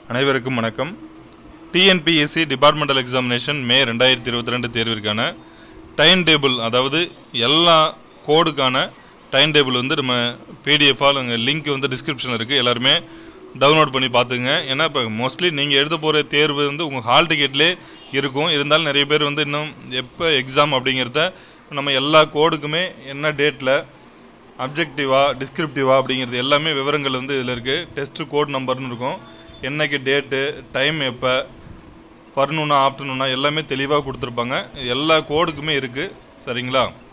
அனைவருக்கும் வணக்கம் TNPSC departmental examination மே ரெண்டாயிரத்தி இருபத்தி ரெண்டு தேர்விற்கான டைம் டேபிள் அதாவது எல்லா கோடுக்கான டைம் டேபிள் வந்து நம்ம பிடிஎஃபால் அங்கே லிங்க் வந்து டிஸ்கிரிப்ஷனில் இருக்குது எல்லாருமே டவுன்லோட் பண்ணி பார்த்துங்க ஏன்னா இப்போ மோஸ்ட்லி நீங்கள் எழுத போகிற தேர்வு வந்து உங்கள் ஹால் டிக்கெட்லேயே இருக்கும் இருந்தாலும் நிறைய பேர் வந்து இன்னும் எப்போ எக்ஸாம் அப்படிங்கிறத நம்ம எல்லா கோடுக்குமே என்ன டேட்டில் அப்ஜெக்டிவா டிஸ்கிரிப்டிவா அப்படிங்கிறது எல்லாமே விவரங்கள் வந்து இதில் இருக்குது டெஸ்ட்டு கோட் நம்பர்னு இருக்கும் என்னைக்கு டேட்டு டைம் எப்போ ஃபர்னூனா ஆஃப்டர்நூனா எல்லாமே தெளிவாக கொடுத்துருப்பாங்க இது எல்லா கோடுக்குமே இருக்குது சரிங்களா